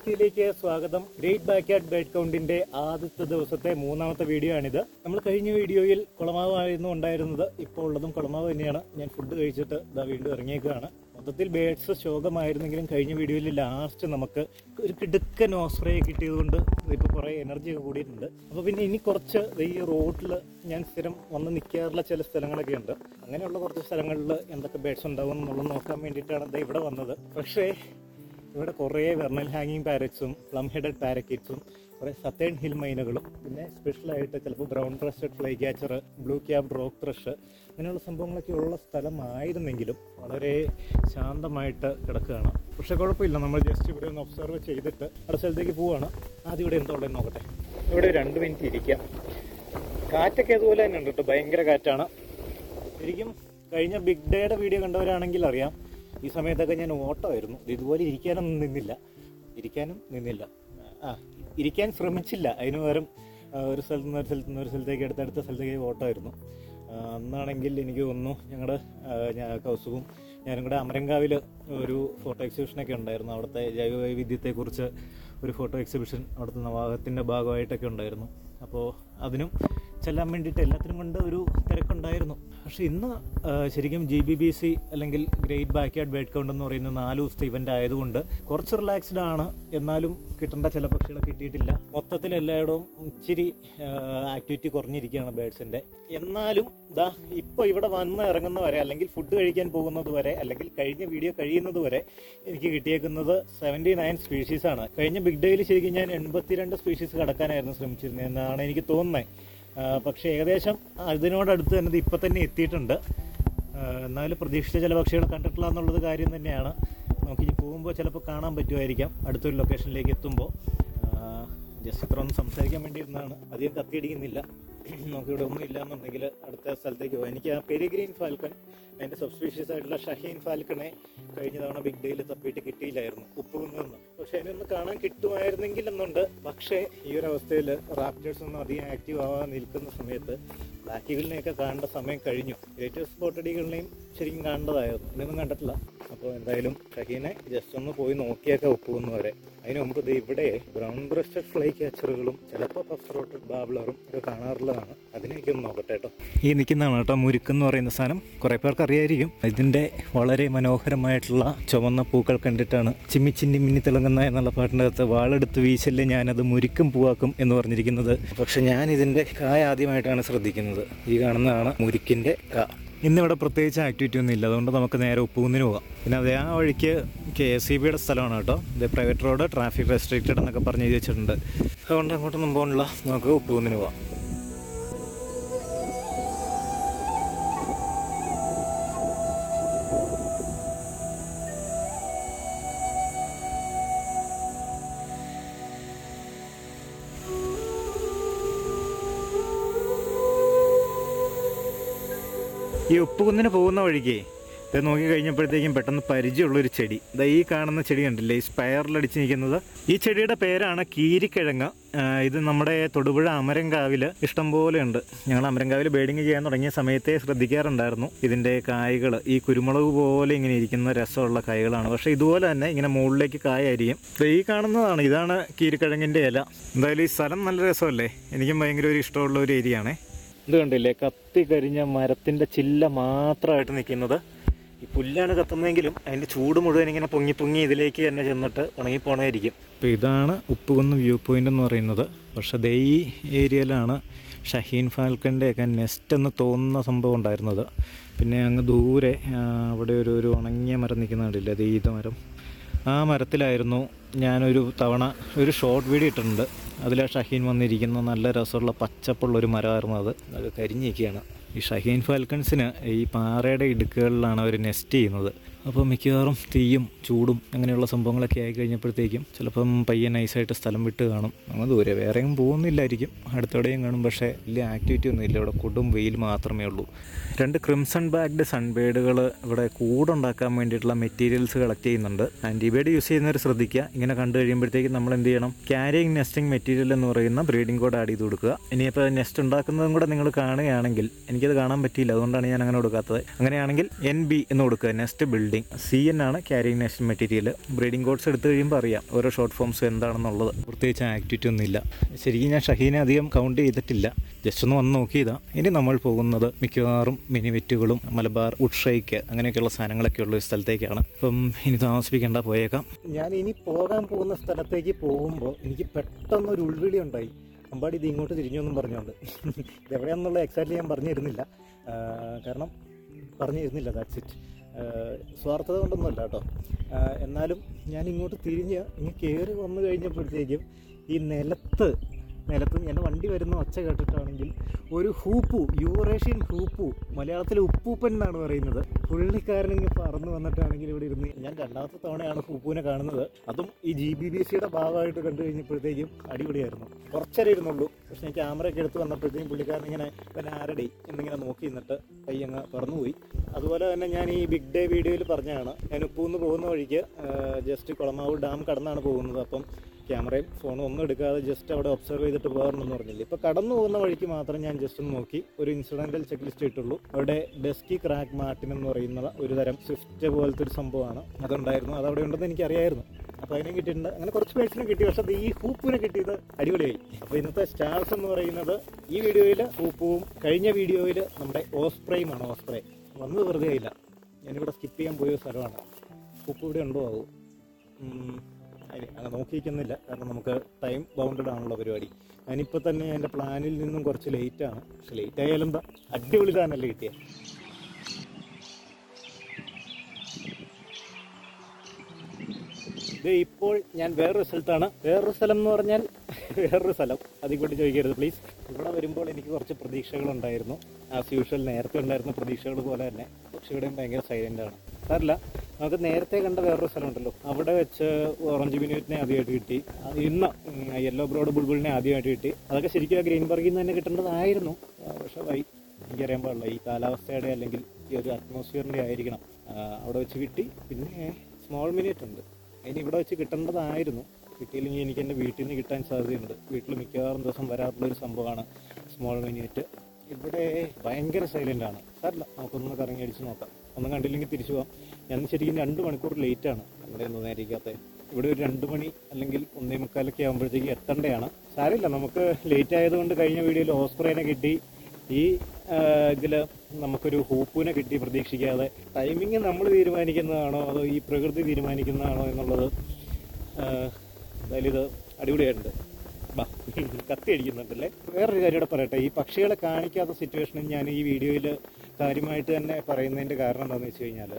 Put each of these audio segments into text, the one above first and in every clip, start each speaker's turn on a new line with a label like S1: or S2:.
S1: ടിയിലേക്ക് സ്വാഗതം great backyard bird കൗണ്ടിന്റെ ആദ്യത്തെ ദിവസത്തെ മൂന്നാമത്തെ വീഡിയോ ആണിത് നമ്മൾ കഴിഞ്ഞ വീഡിയോയിൽ കുളമാവായിരുന്നു ഉണ്ടായിരുന്നത് ഇപ്പോൾ ഉള്ളതും കുളമാവ് തന്നെയാണ് ഞാൻ ഫുഡ് കഴിച്ചിട്ട് ഇതാ വീണ്ടും ഇറങ്ങിയേക്കുകയാണ് മൊത്തത്തിൽ ബേഡ്സ് ശോകമായിരുന്നെങ്കിലും കഴിഞ്ഞ വീഡിയോയിൽ ലാസ്റ്റ് നമുക്ക് ഒരു കിടുക്കൻ ഓസ്പ്രേ കിട്ടിയതുകൊണ്ട് ഇപ്പോൾ കുറേ എനർജി ഒക്കെ കൂടിയിട്ടുണ്ട് അപ്പോൾ പിന്നെ ഇനി കുറച്ച് ദേ ഈ റോഡിൽ ഞാൻ സ്ഥിരം വന്ന് നിൽക്കാറുള്ള ചില സ്ഥലങ്ങളൊക്കെ ഉണ്ട് അങ്ങനെയുള്ള കുറച്ച് സ്ഥലങ്ങളിൽ എന്തൊക്കെ ബേഡ്സ് ഉണ്ടാവും എന്നുള്ളത് നോക്കാൻ വേണ്ടിയിട്ടാണ് ദേ ഇവിടെ വന്നത് പക്ഷേ ഇവിടെ കുറേ വെർണൽ ഹാങ്ങിങ് പാരറ്റ്സും പ്ലം ഹെഡഡ് പാരക്കറ്റ്സും കുറേ സത്തേൺ ഹിൽ മൈനകളും പിന്നെ സ്പെഷ്യലായിട്ട് ചിലപ്പോൾ brown breasted flycatcher blue cap rock thrush അങ്ങനെയുള്ള സംഭവങ്ങളൊക്കെ ഉള്ള സ്ഥലമായിരുന്നെങ്കിലും വളരെ ശാന്തമായിട്ട് കിടക്കുകയാണ് പക്ഷേ കുഴപ്പമില്ല നമ്മൾ ജസ്റ്റ് ഇവിടെ ഒന്ന് ഒബ്സർവ് ചെയ്തിട്ട് അടുത്ത സ്ഥലത്തേക്ക് പോവുകയാണ് ആദ്യം ഇവിടെ എന്താ ഉള്ളതെന്ന് നോക്കട്ടെ ഇവിടെ രണ്ട് മിനിറ്റ് ഇരിക്കാം കാറ്റൊക്കെ അതുപോലെ തന്നെ ഉണ്ട് കേട്ടോ ഭയങ്കര കാറ്റാണ് ശരിക്കും കഴിഞ്ഞ ബിഗ് ഡേയുടെ വീഡിയോ കണ്ടവരാണെങ്കിൽ അറിയാം ഈ സമയത്തൊക്കെ ഞാൻ ഓട്ടമായിരുന്നു ഇത് ഇതുപോലെ ഇരിക്കാനൊന്നും നിന്നില്ല ഇരിക്കാനും നിന്നില്ല ആ ഇരിക്കാൻ ശ്രമിച്ചില്ല അതിന് പകരം ആ, ഒരു സ്ഥലത്ത് നിന്ന് ഒരു സ്ഥലത്ത് നിന്ന് ഒരു സ്ഥലത്തേക്ക് അടുത്തടുത്ത സ്ഥലത്തേക്ക് ഓട്ടമായിരുന്നു ആ, അന്നാണെങ്കിൽ എനിക്ക് തോന്നുന്നു ഞങ്ങളുടെ ഞാൻ കൗസുവും ഞാനും കൂടെ അമരങ്കാവിൽ ഒരു ഫോട്ടോ എക്സിബിഷനൊക്കെ ഉണ്ടായിരുന്നു അവിടുത്തെ ജൈവ വൈവിധ്യത്തെക്കുറിച്ച് ഒരു ഫോട്ടോ എക്സിബിഷൻ അവിടുത്തെ നവാഹത്തിൻ്റെ ഭാഗമായിട്ടൊക്കെ ഉണ്ടായിരുന്നു അപ്പോൾ അതിനും ചെല്ലാൻ വേണ്ടിയിട്ട് എല്ലാത്തിനും കൊണ്ട് ഒരു തിരക്കുണ്ടായിരുന്നു പക്ഷേ ഇന്ന് ആ, ശരിക്കും ജി ബി ബി സി അല്ലെങ്കിൽ ഗ്രേറ്റ് ബാക്ക്യാർഡ് ബേഡ് കൗണ്ട് എന്ന് പറയുന്ന നാല് ദിവസത്തെ ഇവന്റ് ആയതുകൊണ്ട് കുറച്ച് റിലാക്സ്ഡ് ആണ് എന്നാലും കിട്ടേണ്ട ചില പക്ഷികളെ കിട്ടിയിട്ടില്ല മൊത്തത്തിൽ എല്ലായിടവും ഇച്ചിരി ആക്ടിവിറ്റി കുറഞ്ഞിരിക്കുകയാണ് ബേഡ്സിന്റെ എന്നാലും ദാ ഇപ്പോൾ ഇവിടെ വന്ന് ഇറങ്ങുന്നവരെ അല്ലെങ്കിൽ ഫുഡ് കഴിക്കാൻ പോകുന്നത് വരെ അല്ലെങ്കിൽ കഴിഞ്ഞ വീഡിയോ കഴിയുന്നത് വരെ എനിക്ക് കിട്ടിയേക്കുന്നത് സെവൻറ്റി നയൻ സ്പീഷീസ് ആണ് കഴിഞ്ഞ ബിഗ് ഡേയിൽ ശരിക്കും ഞാൻ എൺപത്തിരണ്ട് സ്പീഷീസ് കടക്കാനായിരുന്നു ശ്രമിച്ചിരുന്നത് എന്നാണ് എനിക്ക് തോന്നുന്നത് ആ, പക്ഷേ ഏകദേശം അതിനോടടുത്ത് തന്നെ ഇത് ഇപ്പം തന്നെ എത്തിയിട്ടുണ്ട് ആ, എന്നാലും പ്രതീക്ഷിച്ച ചില പക്ഷികൾ കണ്ടിട്ടില്ല എന്നുള്ളത് കാര്യം തന്നെയാണ് നമുക്ക് ഇനി പോകുമ്പോൾ ചിലപ്പോൾ കാണാൻ പറ്റുമായിരിക്കാം അടുത്തൊരു ലൊക്കേഷനിലേക്ക് എത്തുമ്പോൾ ജസ്റ്റ് ഇത്ര ഒന്ന് സംസാരിക്കാൻ വേണ്ടി ഇരുന്നതാണ് അധികം കത്തിയടിക്കുന്നില്ല നമുക്കിവിടെ ഒന്നും ഇല്ല എന്നുണ്ടെങ്കിൽ അടുത്ത സ്ഥലത്തേക്ക് പോകാം എനിക്ക് ആ പെരിഗ്രീൻ ഫാൽക്കൺ അതിൻ്റെ സബ്സ്പീഷ്യസ് ആയിട്ടുള്ള ഷഹീൻ ഫാൽക്കണെ കഴിഞ്ഞ തവണ ബിഗ് ഡേയിൽ തപ്പിയിട്ട് കിട്ടിയില്ലായിരുന്നു ഉപ്പുകുന്നെന്ന് പക്ഷെ അതിനൊന്ന് കാണാൻ കിട്ടുമായിരുന്നെങ്കിൽ എന്നുണ്ട് പക്ഷേ ഈ ഒരു അവസ്ഥയിൽ റാപ്റ്റേഴ്സ് ഒന്നും അധികം ആക്റ്റീവ് ആവാൻ നിൽക്കുന്ന സമയത്ത് ബ്ലാക്കികളിനെയൊക്കെ കാണേണ്ട സമയം കഴിഞ്ഞു ഏറ്റവും സ്പോട്ടഡികളിനെയും ശരിക്കും കാണേണ്ടതായിരുന്നു ഇതൊന്നും കണ്ടിട്ടില്ല അപ്പോൾ എന്തായാലും ഷഹീനെ ജസ്റ്റ് ഒന്ന് പോയി നോക്കിയൊക്കെ ഒപ്പുകുന്നവരെ അതിന് മുമ്പ് ദേ ഇവിടെ ബ്രൗൺ ബ്രസ്റ്റഡ് ഫ്ലൈ ക്യാച്ചറുകളും ചിലപ്പോൾ പഫ് റോട്ടഡ് ബാബ്ലറും ഒക്കെ കാണാറുള്ളതാണ് അതിനെയൊക്കെ ഒന്ന് നോക്കട്ടെ കേട്ടോ ഈ നിൽക്കുന്നതാണ് കേട്ടോ മുരുക്കെന്ന് പറയുന്ന സാധനം കുറേ പേർക്ക് അറിയായിരിക്കും ഇതിൻ്റെ വളരെ മനോഹരമായിട്ടുള്ള ചുവന്ന പൂക്കൾ കണ്ടിട്ടാണ് ചിമ്മി ചിന്നി മിന്നി തിളങ്ങുന്ന എന്നുള്ള പാട്ടിൻ്റെ അകത്ത് വാളെടുത്ത് വീശല്ലേ ഞാനത് മുരുക്കും പൂവാക്കും എന്ന് പറഞ്ഞിരിക്കുന്നത് പക്ഷെ ഞാൻ ഇതിൻ്റെ കായ ആദ്യമായിട്ടാണ് ശ്രദ്ധിക്കുന്നത് ഈ കാണുന്നതാണ് മുരുക്കിൻ്റെ കാ ഇന്നിവിടെ പ്രത്യേകിച്ച് ആക്ടിവിറ്റി ഒന്നും ഇല്ല അതുകൊണ്ട് നമുക്ക് നേരെ ഉപ്പുകുന്നിന് പോകാം പിന്നെ അതേ ആ വഴിക്ക് കെ എസ് സി ബിയുടെ സ്ഥലമാണ് കേട്ടോ ഇത് പ്രൈവറ്റ് റോഡ് ട്രാഫിക് റെസ്ട്രിക്റ്റഡ് എന്നൊക്കെ പറഞ്ഞ് എഴുതി വെച്ചിട്ടുണ്ട് അതുകൊണ്ട് അങ്ങോട്ടൊന്നും പോകണില്ല നമുക്ക് ഉപ്പുകുന്നിന് പോകാം ഈ ഉപ്പുകുന്നിന് പോകുന്ന വഴിക്ക് ഇത് നോക്കി കഴിഞ്ഞപ്പോഴത്തേക്കും പെട്ടെന്ന് പരിചയമുള്ളൊരു ചെടി ഇതാ ഈ കാണുന്ന ചെടി കണ്ടില്ലേ ഈ സ്പയറിലടിച്ച് നിൽക്കുന്നത് ഈ ചെടിയുടെ പേരാണ് കീരിക്കിഴങ്ങ് ആ, ഇത് നമ്മുടെ തൊടുപുഴ അമരങ്കാവിൽ ഇഷ്ടംപോലെ ഉണ്ട് ഞങ്ങൾ അമരങ്കാവിൽ ബേഡിങ് ചെയ്യാൻ തുടങ്ങിയ സമയത്തെ ശ്രദ്ധിക്കാറുണ്ടായിരുന്നു ഇതിൻ്റെ കായ്കൾ ഈ കുരുമുളക് പോലെ ഇങ്ങനെ ഇരിക്കുന്ന രസമുള്ള കായ്കളാണ് പക്ഷേ ഇതുപോലെ തന്നെ ഇങ്ങനെ മുകളിലേക്ക് കായായിരിക്കും ദേ ഈ കാണുന്നതാണ് ഇതാണ് കീരിക്കിഴങ്ങിൻ്റെ ഇല എന്തായാലും ഈ സ്ഥലം നല്ല രസമല്ലേ എനിക്കും ഭയങ്കര ഒരു ഇഷ്ടമുള്ള ഒരു ഏരിയ ആണേ ഇത് കണ്ടില്ലേ കത്തി കരിഞ്ഞ മരത്തിന്റെ ചില്ല മാത്രമായിട്ട് നിൽക്കുന്നത് ഈ പുല്ലാണ് കത്തുന്നതെങ്കിലും അതിന്റെ ചൂട് മുഴുവൻ ഇങ്ങനെ പൊങ്ങി പൊങ്ങി ഇതിലേക്ക് തന്നെ ചെന്നിട്ട് ഉണങ്ങിപ്പോണായിരിക്കും അപ്പോൾ ഇതാണ് ഉപ്പുകുന്ന് വ്യൂ പോയിന്റ് എന്ന് പറയുന്നത് പക്ഷെ ദേ ഈ ഏരിയയിലാണ് ഷഹീൻ ഫാൽക്കൻ്റെ ഒക്കെ നെസ്റ്റ് എന്ന് തോന്നുന്ന സംഭവം ഉണ്ടായിരുന്നത് പിന്നെ അങ്ങ് ദൂരെ ആ, അവിടെ ഒരു ഒരു ഉണങ്ങിയ മരം നിൽക്കുന്ന കണ്ടില്ലേ ദേ ഈത മരം ആ മരത്തിലായിരുന്നു ഞാനൊരു തവണ ഒരു ഷോർട്ട് വീഡിയോ ഇട്ടിട്ടുണ്ട് അതിൽ ഷഹീൻ വന്നിരിക്കുന്ന നല്ല രസമുള്ള പച്ചപ്പുള്ള ഒരു മരമായിരുന്നു അത് അത് കരിഞ്ഞിരിക്കുകയാണ് ഈ ഷഹീൻ ഫാൽക്കൺസിന് ഈ പാറയുടെ ഇടുക്കുകളിലാണ് അവർ നെസ്റ്റ് ചെയ്യുന്നത് അപ്പോൾ മിക്കവാറും തീയും ചൂടും അങ്ങനെയുള്ള സംഭവങ്ങളൊക്കെ ആയി കഴിഞ്ഞപ്പോഴത്തേക്കും ചിലപ്പം പയ്യെ നൈസായിട്ട് സ്ഥലം വിട്ട് കാണും അങ്ങ് ദൂരെ വേറെയും പോകുന്നില്ലായിരിക്കും അടുത്തെവിടെയും കാണും പക്ഷേ വലിയ ആക്ടിവിറ്റി ഒന്നും ഇല്ല ഇവിടെ കൊടും വെയിൽ മാത്രമേ ഉള്ളൂ രണ്ട് ക്രിംസൺ ബാഗ്ഡ് സൺബേഡുകൾ ഇവിടെ കൂടുണ്ടാക്കാൻ വേണ്ടിയിട്ടുള്ള മെറ്റീരിയൽസ് കളക്ട് ചെയ്യുന്നുണ്ട് ആൻറ്റിബേഡ് യൂസ് ചെയ്യുന്നവർ ശ്രദ്ധിക്കുക ഇങ്ങനെ കണ്ടു കഴിയുമ്പോഴത്തേക്കും നമ്മൾ എന്ത് ചെയ്യണം ക്യാരിയിങ് നെസ്റ്റിംഗ് മെറ്റീരിയൽ എന്ന് പറയുന്ന ബ്രീഡിംഗ് കോഡ് ആഡ് ചെയ്ത് കൊടുക്കുക ഇനിയിപ്പോൾ നെസ്റ്റ് ഉണ്ടാക്കുന്നതും കൂടെ നിങ്ങൾ കാണുകയാണെങ്കിൽ എനിക്കത് കാണാൻ പറ്റിയില്ല അതുകൊണ്ടാണ് ഞാൻ അങ്ങനെ കൊടുക്കാത്തത് അങ്ങനെയാണെങ്കിൽ എൻ ബി എന്ന് കൊടുക്കുക nest building building C N ആണ് carrying national material breeding codes എടുത്തു കഴിയുമ്പോൾ അറിയാം ഓരോ ഷോർട്ട് ഫോംസ് എന്താണെന്നുള്ളത് പ്രത്യേകിച്ച് ആക്ടിവിറ്റി ഒന്നുമില്ല ശരിക്കും ഞാൻ ഷഹീനെ അധികം കൗണ്ട് ചെയ്തിട്ടില്ല ജസ്റ്റ് ഒന്ന് വന്ന് നോക്കിയതാ ഇനി നമ്മൾ പോകുന്നത് മിക്കവാറും മിനിവെറ്റുകളും മലബാർ ഉഡ്ഷൈക്ക് അങ്ങനെയൊക്കെയുള്ള സാധനങ്ങളൊക്കെ ഉള്ള ഒരു സ്ഥലത്തേക്കാണ് അപ്പം ഇനി താമസിപ്പിക്കേണ്ട പോയേക്കാം ഞാൻ ഇനി പോകാൻ പോകുന്ന സ്ഥലത്തേക്ക് പോകുമ്പോൾ എനിക്ക് പെട്ടെന്ന് ഒരു ഉൾവിളി ഉണ്ടായി അമ്പാടി ഇത് ഇങ്ങോട്ട് തിരിഞ്ഞൊന്നും പറഞ്ഞുകൊണ്ട് ഇത് എവിടെയാണെന്നുള്ള എക്സാക്ട്ലി ഞാൻ പറഞ്ഞിരുന്നില്ല ആ, കാരണം പറഞ്ഞിരുന്നില്ല ദാറ്റ്സ് ഇറ്റ് സ്വാർത്ഥത കൊണ്ടൊന്നുമല്ല കേട്ടോ ആ, എന്നാലും ഞാൻ ഇങ്ങോട്ട് തിരിഞ്ഞ് ഇങ്ങ് കയറി വന്നു കഴിഞ്ഞപ്പോഴത്തേക്കും ഈ നിലത്ത് നിലത്ത് എൻ്റെ വണ്ടി വരുന്ന ഒച്ച കേട്ടിട്ടാണെങ്കിൽ ഒരു ഹൂപ്പു യൂറേഷ്യൻ ഹൂപ്പു മലയാളത്തിൽ ഉപ്പൂപ്പൻ എന്നാണ് പറയുന്നത് പുള്ളിക്കാരൻ ഇങ്ങനെ പറന്ന് വന്നിട്ടാണെങ്കിൽ ഇവിടെ ഇരുന്ന് ഞാൻ രണ്ടാമത്തെ തവണയാണ് ഹൂപ്പുവിനെ കാണുന്നത് അതും ഈ ജി ബി ബി സിയുടെ ഭാഗമായിട്ട് കണ്ടു കഴിഞ്ഞപ്പോഴത്തേക്കും അടിപൊളിയായിരുന്നു കുറച്ചേരം ഇരുന്നുള്ളൂ പക്ഷേ ഞാൻ ക്യാമറയൊക്കെ എടുത്ത് വന്നപ്പോഴത്തേക്കും പുള്ളിക്കാരൻ ഇങ്ങനെ പിന്നെ ആരടി എന്നിങ്ങനെ നോക്കി നിന്നിട്ട് കൈ അങ്ങ് പറന്നുപോയി അതുപോലെ തന്നെ ഞാൻ ഈ ബിഗ് ഡേ വീഡിയോയിൽ പറഞ്ഞതാണ് ഞാൻ ഉപ്പൂന്ന് പോകുന്ന വഴിക്ക് ജസ്റ്റ് കുളമാവ് ഡാം കടന്നാണ് പോകുന്നത് അപ്പം ക്യാമറയും ഫോണും ഒന്നും എടുക്കാതെ ജസ്റ്റ് അവിടെ ഒബ്സർവ് ചെയ്തിട്ട് പോകാറെന്ന് പറഞ്ഞില്ല ഇപ്പോൾ കടന്നു പോകുന്ന വഴിക്ക് മാത്രം ഞാൻ ജസ്റ്റ് ഒന്ന് നോക്കി ഒരു ഇൻസിഡന്റൽ ചെക്ക് ലിസ്റ്റ് ഇട്ടുള്ളൂ അവിടെ ഡെസ്കി ക്രാക്ക് മാർട്ടിൻ എന്ന് പറയുന്ന ഒരു തരം സ്വിഫ്റ്റ് പോലത്തെ ഒരു സംഭവമാണ് അതുണ്ടായിരുന്നു അത് അവിടെ ഉണ്ടെന്ന് എനിക്കറിയായിരുന്നു അപ്പോൾ അതിനെ കിട്ടിയിട്ടുണ്ട് അങ്ങനെ കുറച്ച് പേഴ്സിനെ കിട്ടി പക്ഷേ അത് ഈ ഹൂപ്പിനെ കിട്ടിയത് അടിപൊളിയായി അപ്പോൾ ഇന്നത്തെ സ്റ്റാർസ് എന്ന് പറയുന്നത് ഈ വീഡിയോയിൽ ഹൂപ്പും കഴിഞ്ഞ വീഡിയോയിൽ നമ്മുടെ ഓസ്പ്രേയുമാണ് ഓസ്പ്രേ വന്നത് വെറുതെ ഇല്ല ഞാനിവിടെ സ്കിപ്പ് ചെയ്യാൻ പോയ സ്ഥലമാണ് ഹൂപ്പ് ഇവിടെ ഉണ്ടോ ആവും ഉം, അതിന് അങ്ങനെ നോക്കിയിരിക്കുന്നില്ല കാരണം നമുക്ക് ടൈം ബൗണ്ടഡ് ആണുള്ള പരിപാടി ഞാനിപ്പോൾ തന്നെ എൻ്റെ പ്ലാനിൽ നിന്നും കുറച്ച് ലേറ്റ് ആണ് പക്ഷെ ലേറ്റ് ആയാലും എന്താ അടിപൊളി താനല്ലേ കിട്ടിയത് ഇത് ഇപ്പോൾ ഞാൻ വേറൊരു സ്ഥലത്താണ് വേറൊരു സ്ഥലം എന്ന് പറഞ്ഞാൽ വേറൊരു സ്ഥലം അതിൽ കൊണ്ട് ചോദിക്കരുത് പ്ലീസ് ഇവിടെ വരുമ്പോൾ എനിക്ക് കുറച്ച് പ്രതീക്ഷകളുണ്ടായിരുന്നു ആസ് യൂഷ്വൽ നേരത്തെ ഉണ്ടായിരുന്ന പ്രതീക്ഷകൾ പോലെ തന്നെ പക്ഷെ ഇവിടെയും ഭയങ്കര സൈലൻ്റ് ആണ് സാറില്ല നമുക്ക് നേരത്തെ കണ്ട വേറൊരു സ്ഥലമുണ്ടല്ലോ അവിടെ വെച്ച് ഓറഞ്ച് മിനിറ്റിനെ ആദ്യമായിട്ട് കിട്ടി അത് ഇന്ന് യെല്ലോ ബ്രോഡ് ബുൾബുളിനെ ആദ്യമായിട്ട് കിട്ടി അതൊക്കെ ശരിക്കും ആ ഗ്രീൻ ബർഗിൽ നിന്ന് തന്നെ കിട്ടേണ്ടതായിരുന്നു ആ, പക്ഷെ വൈ എനിക്കറിയാൻ പാടില്ല ഈ കാലാവസ്ഥയുടെ അല്ലെങ്കിൽ ഈ ഒരു അറ്റ്മോസ്ഫിയറിൻ്റെ ആയിരിക്കണം ആ, അവിടെ വെച്ച് കിട്ടി പിന്നെ സ്മോൾ മിനിറ്റ് ഉണ്ട് അതിന് ഇവിടെ വെച്ച് കിട്ടേണ്ടതായിരുന്നു കിട്ടിയില്ലെങ്കിൽ എനിക്ക് എൻ്റെ വീട്ടിൽ നിന്ന് കിട്ടാൻ സാധ്യതയുണ്ട് വീട്ടിൽ മിക്കവാറും ദിവസം വരാറുള്ള ഒരു സംഭവമാണ് സ്മോൾ മിനിറ്റ് ഇവിടെ ഭയങ്കര സൈലൻ്റ് ആണ് സാറില്ല നമുക്കൊന്ന് കറങ്ങി അടിച്ച് നോക്കാം ഒന്നും കണ്ടില്ലെങ്കിൽ തിരിച്ചു പോകാം ഞാൻ ശരിക്കും രണ്ട് മണിക്കൂർ ലേറ്റ് ആണ് ഇവിടെ ഒന്നും നേരിക്കാത്തത് ഇവിടെ ഒരു രണ്ട് മണി അല്ലെങ്കിൽ ഒന്നേ മുക്കാലൊക്കെ ആകുമ്പോഴത്തേക്ക് എത്തേണ്ടതാണ് സാരമില്ല നമുക്ക് ലേറ്റ് ആയതുകൊണ്ട് കഴിഞ്ഞ വീഡിയോയിൽ ഓസ്പ്രേനെ കിട്ടി ഈ ഇതിൽ നമുക്കൊരു ഹൂപ്പിനെ കിട്ടി പ്രതീക്ഷിക്കാതെ ടൈമിങ് നമ്മൾ തീരുമാനിക്കുന്നതാണോ അതോ ഈ പ്രകൃതി തീരുമാനിക്കുന്നതാണോ എന്നുള്ളത് ആ, എന്തായാലും ഇത് അടിപൊളിയായിട്ടുണ്ട് ബാ കത്തി അടിക്കുന്നുണ്ടല്ലേ വേറൊരു കാര്യം കൂടെ പറയട്ടെ ഈ പക്ഷികളെ കാണിക്കാത്ത സിറ്റുവേഷനിൽ ഞാൻ ഈ വീഡിയോയിൽ കാര്യമായിട്ട് തന്നെ പറയുന്നതിൻ്റെ കാരണം എന്താണെന്ന് വെച്ച് കഴിഞ്ഞാൽ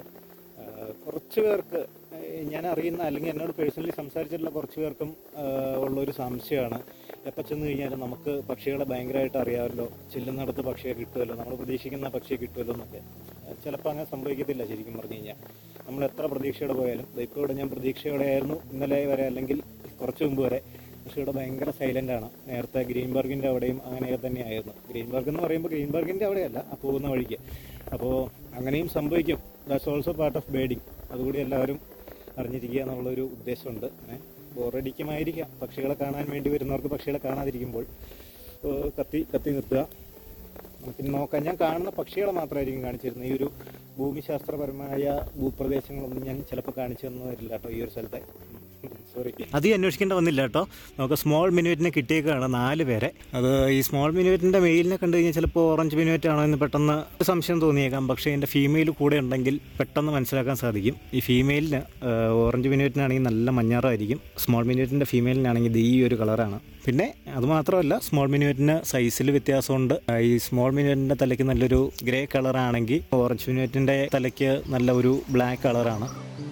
S1: കുറച്ച് പേർക്ക് ഏഹ്, ഞാൻ അറിയുന്ന അല്ലെങ്കിൽ എന്നോട് പേഴ്സണലി സംസാരിച്ചിട്ടുള്ള കുറച്ച് പേർക്കും ഏഹ്, ഉള്ളൊരു സംശയമാണ് എപ്പോൾ ചെന്ന് കഴിഞ്ഞാലും നമുക്ക് പക്ഷികളെ ഭയങ്കരമായിട്ട് അറിയാമല്ലോ ചെല്ലുന്നിടത്ത് പക്ഷിയെ കിട്ടുമല്ലോ നമ്മൾ പ്രതീക്ഷിക്കുന്ന പക്ഷിയെ കിട്ടുമല്ലോ എന്നൊക്കെ ഏഹ്, ചിലപ്പോൾ അങ്ങനെ സംഭവിക്കത്തില്ല ശരിക്കും പറഞ്ഞു കഴിഞ്ഞാൽ നമ്മൾ എത്ര പ്രതീക്ഷയോടെ പോയാലും ദേ ഇപ്പോൾ ഇവിടെ ഞാൻ പ്രതീക്ഷയോടെ ആയിരുന്നു ഇന്നലെ വരെ അല്ലെങ്കിൽ കുറച്ച് മുമ്പ് വരെ പക്ഷെ ഇവിടെ ഭയങ്കര സൈലന്റ് ആണ് നേരത്തെ ഗ്രീൻബർഗിന്റെ അവിടെയും അങ്ങനെയൊക്കെ തന്നെയായിരുന്നു ഗ്രീൻബർഗ് എന്ന് പറയുമ്പോൾ ഗ്രീൻബർഗിന്റെ അവിടെയല്ല ആ പോകുന്ന വഴിക്ക് അപ്പോൾ അങ്ങനെയും സംഭവിക്കും that's also part of birding അതുകൂടി എല്ലാവരും അറിഞ്ഞിരിക്കുക എന്നുള്ളൊരു ഉദ്ദേശമുണ്ട് ബോറടിക്കുമായിരിക്കാം പക്ഷികളെ കാണാൻ വേണ്ടി വരുന്നവർക്ക് പക്ഷികളെ കാണാതിരിക്കുമ്പോൾ ഏഹ് കത്തി കത്തി നിർത്തുക നമുക്കിനി നോക്കാം ഞാൻ കാണുന്ന പക്ഷികളെ മാത്രമായിരിക്കും കാണിച്ചിരുന്നത് ഈ ഒരു ഭൂമിശാസ്ത്രപരമായ ഭൂപ്രദേശങ്ങളൊന്നും ഞാൻ ചിലപ്പോൾ കാണിച്ചു തന്നു തരില്ല കേട്ടോ ഈ ഒരു സ്ഥലത്തെ സോറി അധികം അന്വേഷിക്കേണ്ട വന്നില്ല കേട്ടോ നമുക്ക് സ്മോൾ മിനുവറ്റിനെ കിട്ടിയേക്കാണ് നാല് പേരെ അത് ഈ സ്മോൾ മിനുവറ്റിൻ്റെ മെയിലിനെ കണ്ടു കഴിഞ്ഞാൽ ചിലപ്പോൾ ഓറഞ്ച് മിനുവറ്റ് ആണോ എന്ന് പെട്ടെന്ന് ഒരു സംശയം തോന്നിയേക്കാം പക്ഷേ എൻ്റെ ഫീമെയിൽ കൂടെ ഉണ്ടെങ്കിൽ പെട്ടെന്ന് മനസ്സിലാക്കാൻ സാധിക്കും ഈ ഫീമെയിലിന് ഓറഞ്ച് മിനുവറ്റിനാണെങ്കിൽ നല്ല മഞ്ഞാറായിരിക്കും സ്മോൾ മിനുവറ്റിൻ്റെ ഫീമെയിലിനാണെങ്കിൽ ഇത് ഈ ഒരു കളറാണ് പിന്നെ അത് മാത്രമല്ല സ്മോൾ മിനുവറ്റിന് സൈസിൽ വ്യത്യാസമുണ്ട് ആ, ഈ സ്മോൾ മിനുവറ്റിൻ്റെ തലയ്ക്ക് നല്ലൊരു ഗ്രേ കളറാണെങ്കിൽ ഓറഞ്ച് മിനുവറ്റിൻ്റെ തലയ്ക്ക് നല്ല ഒരു ബ്ലാക്ക് കളറാണ്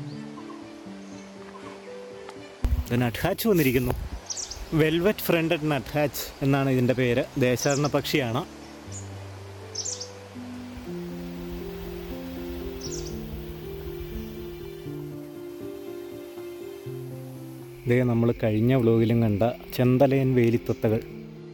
S1: നട്ട്ഹാച്ച് വന്നിരിക്കുന്നു വെൽവെറ്റ് ഫ്രണ്ടഡ് നട്ട്ഹാച്ച് എന്നാണ് ഇതിൻ്റെ പേര് ദേശാടന പക്ഷിയാണ് ഇതേ നമ്മൾ കഴിഞ്ഞ വ്ലോഗിലും കണ്ട ചെന്തലയൻ വേലിത്തത്തകൾ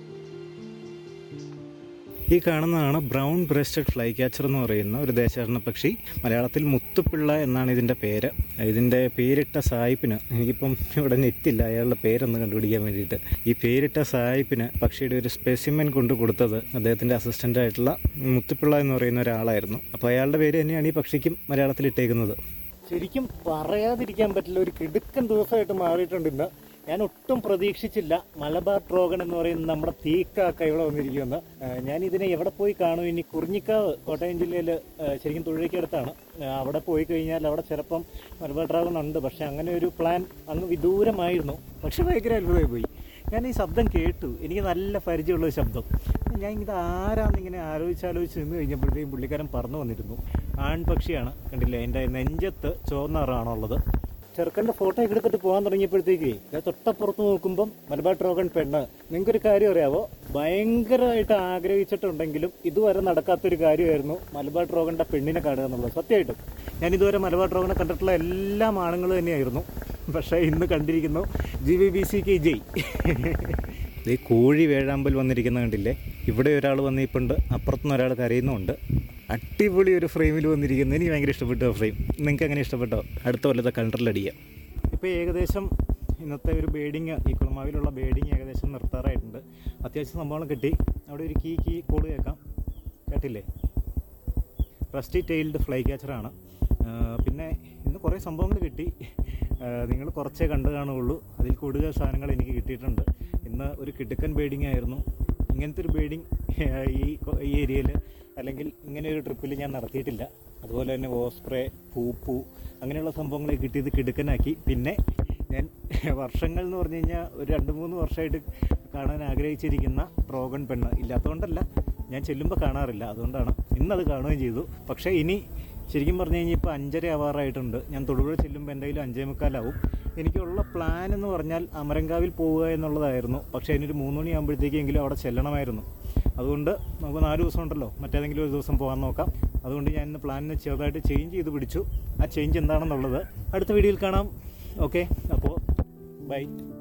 S1: ഈ കാണുന്നതാണ് ബ്രൗൺ ബ്രസ്റ്റഡ് ഫ്ലൈ ക്യാച്ചർ എന്ന് പറയുന്ന ഒരു ദേശാടന പക്ഷി മലയാളത്തിൽ മുത്തുപിള്ള എന്നാണ് ഇതിൻ്റെ പേര് ഇതിൻ്റെ പേരിട്ട സായിപ്പിന് എനിക്കിപ്പം ഇവിടെ നെറ്റില്ല അയാളുടെ പേരൊന്ന് കണ്ടുപിടിക്കാൻ വേണ്ടിയിട്ട് ഈ പേരിട്ട സായിപ്പിന് പക്ഷിയുടെ ഒരു സ്പെസിമെൻ കൊണ്ട് കൊടുത്തത് അദ്ദേഹത്തിൻ്റെ അസിസ്റ്റൻ്റ് ആയിട്ടുള്ള മുത്തുപിള്ള എന്ന് പറയുന്ന ഒരാളായിരുന്നു അപ്പോൾ അയാളുടെ പേര് തന്നെയാണ് ഈ പക്ഷിക്കും മലയാളത്തിൽ ഇട്ടേക്കുന്നത് ശരിക്കും പറയാതിരിക്കാൻ പറ്റില്ല ഒരു കിടുക്കൻ ദിവസമായിട്ട് മാറിയിട്ടുണ്ട് ഇന്ന് ഞാൻ ഒട്ടും പ്രതീക്ഷിച്ചില്ല മലബാർ ട്രോഗൺ എന്ന് പറയുന്ന നമ്മുടെ തീക്കാക്ക ഇവിടെ വന്നിരിക്കുമെന്ന് ഏഹ് ഞാൻ ഇതിനെ എവിടെ പോയി കാണും ഇനി കുറിഞ്ഞിക്കാവ് കോട്ടയം ജില്ലയിൽ ശരിക്കും തുഴയ്ക്കടുത്താണ് ഏഹ് അവിടെ പോയി കഴിഞ്ഞാൽ അവിടെ ചിലപ്പം മലബാർ ഡ്രാഗൺ ഉണ്ട് പക്ഷെ അങ്ങനെ ഒരു പ്ലാൻ അങ്ങ് വിദൂരമായിരുന്നു പക്ഷെ ഭയങ്കര അത്ഭുതമായി പോയി ഞാൻ ഈ ശബ്ദം കേട്ടു എനിക്ക് നല്ല പരിചയമുള്ള ഒരു ശബ്ദം ഞാൻ ഇത് ആരാന്നിങ്ങനെ ആലോചിച്ചാലോചിച്ച് നിന്ന് കഴിഞ്ഞപ്പോഴത്തേക്കും പുള്ളിക്കാരൻ പറന്നു വന്നിരുന്നു ആൺപക്ഷിയാണ് കണ്ടില്ലേ എൻ്റെ നെഞ്ചത്ത് ചുവന്ന നിറമാണുള്ളത് ചെറുക്കൻ്റെ ഫോട്ടോ ഒക്കെ എടുത്തിട്ട് പോകാൻ തുടങ്ങിയപ്പോഴത്തേക്ക് ഞാൻ തൊട്ടപ്പുറത്ത് നോക്കുമ്പം മലബാർ ട്രോഗൺ പെണ്ണ് നിങ്ങൾക്കൊരു കാര്യം അറിയാവോ ഭയങ്കരമായിട്ട് ആഗ്രഹിച്ചിട്ടുണ്ടെങ്കിലും ഇതുവരെ നടക്കാത്തൊരു കാര്യമായിരുന്നു മലബാർ ട്രോഗണിന്റെ പെണ്ണിനെ കാണുക എന്നുള്ളത് സത്യമായിട്ടും ഞാൻ ഇതുവരെ മലബാർ ട്രോഗനെ കണ്ടിട്ടുള്ള എല്ലാ ആണുങ്ങൾ തന്നെയായിരുന്നു പക്ഷേ ഇന്ന് കണ്ടിരിക്കുന്നു G V B C K ജയ് ഈ കോഴി വേഴാമ്പൽ വന്നിരിക്കുന്ന കണ്ടില്ലേ ഇവിടെ ഒരാൾ വന്നിപ്പുണ്ട് അപ്പുറത്തുനിന്ന് ഒരാൾ കരയുന്നുമുണ്ട് അടിപൊളി ഒരു ഫ്രെയിമിൽ വന്നിരിക്കുന്നു എനിക്ക് ഭയങ്കര ഇഷ്ടപ്പെട്ടു ആ ഫ്രെയിം നിങ്ങൾക്ക് അങ്ങനെ ഇഷ്ടപ്പെട്ടോ അടുത്ത കൊല്ലത്തെ കണ്ടറിലടിയാം ഇപ്പോൾ ഏകദേശം ഇന്നത്തെ ഒരു ബേഡിങ് ഈ കുളമാവിലുള്ള ബേഡിങ് ഏകദേശം നിർത്താറായിട്ടുണ്ട് അത്യാവശ്യം സംഭവങ്ങൾ കിട്ടി അവിടെ ഒരു കീ കീ കോള് കേൾക്കാം കേട്ടില്ലേ റസ്റ്റി ടെയിൽഡ് ഫ്ലൈ ക്യാച്ചറാണ് പിന്നെ ഇന്ന് കുറേ സംഭവങ്ങൾ കിട്ടി നിങ്ങൾ കുറച്ചേ കണ്ടു കാണുകയുള്ളൂ അതിൽ കൂടുതൽ സാധനങ്ങൾ എനിക്ക് കിട്ടിയിട്ടുണ്ട് ഇന്ന് ഒരു കിടുക്കൻ ബേഡിംഗ് ആയിരുന്നു ഇങ്ങനത്തെ ഒരു ബേഡിംഗ് ഈ കൊ- ഈ ഏരിയയിൽ അല്ലെങ്കിൽ ഇങ്ങനെ ഒരു ട്രിപ്പിൽ ഞാൻ നടത്തിയിട്ടില്ല അതുപോലെ തന്നെ ഓസ്പ്രേ പൂപ്പു അങ്ങനെയുള്ള സംഭവങ്ങൾ കിട്ടിയത് കിടുക്കനാക്കി പിന്നെ ഞാൻ വർഷങ്ങൾ എന്ന് പറഞ്ഞു കഴിഞ്ഞാൽ ഒരു രണ്ട് മൂന്ന് വർഷമായിട്ട് കാണാൻ ആഗ്രഹിച്ചിരിക്കുന്ന ട്രോഗൺ പെണ്ണ് ഇല്ലാത്തതുകൊണ്ടല്ല ഞാൻ ചെല്ലുമ്പോൾ കാണാറില്ല അതുകൊണ്ടാണ് ഇന്നത് കാണുകയും ചെയ്തു പക്ഷേ ഇനി ശരിക്കും പറഞ്ഞു കഴിഞ്ഞാൽ ഇപ്പോൾ അഞ്ചര ആവാറായിട്ടുണ്ട് ഞാൻ തൊടുപുഴ ചെല്ലുമ്പോൾ എൻ്റെ കയ്യിൽ അഞ്ചേ മുക്കാലാവും എനിക്കുള്ള പ്ലാൻ എന്ന് പറഞ്ഞാൽ അമരങ്കാവിൽ പോവുക എന്നുള്ളതായിരുന്നു പക്ഷേ അതിനൊരു മൂന്ന് മണിയാകുമ്പോഴത്തേക്കെങ്കിലും അവിടെ ചെല്ലണമായിരുന്നു അതുകൊണ്ട് നമുക്ക് നാല് ദിവസം ഉണ്ടല്ലോ മറ്റേതെങ്കിലും ഒരു ദിവസം പോകാൻ നോക്കാം അതുകൊണ്ട് ഞാൻ ഇന്ന് പ്ലാനിന് ചെറുതായിട്ട് ചേഞ്ച് ചെയ്ത് പിടിച്ചു ആ ചേഞ്ച് എന്താണെന്നുള്ളത് അടുത്ത വീഡിയോയിൽ കാണാം ഓക്കെ അപ്പോൾ ബൈ